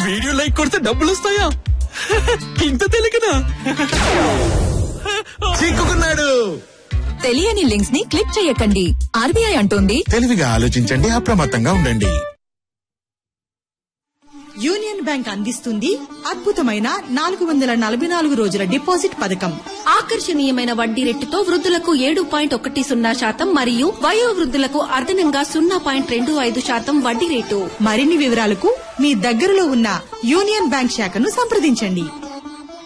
video like కొడితే డబ్బులు వస్తాయా ఇంత తెలియకనా చిక్కుకున్నాడు తెలియని లింక్స్ ని క్లిక్ చేయకండి ఆర్బీఐ అంటోంది తెలివిగా ఆలోచించండి అప్రమత్తంగా ఉండండి యూనియన్ బ్యాంక్ అందిస్తుంది అద్భుతమైన నాలుగు వందల నలభై నాలుగు రోజుల డిపాజిట్ పథకం ఆకర్షణీయమైన వడ్డీ రేటుతో వృద్ధులకు ఏడు పాయింట్ ఒకటి సున్నా శాతం మరియు వయో వృద్ధులకు అదనంగా సున్నా పాయింట్ రెండు ఐదు శాతం వడ్డీ రేటు మరిన్ని వివరాలకు మీ దగ్గరలో ఉన్న యూనియన్ బ్యాంక్ శాఖను సంప్రదించండి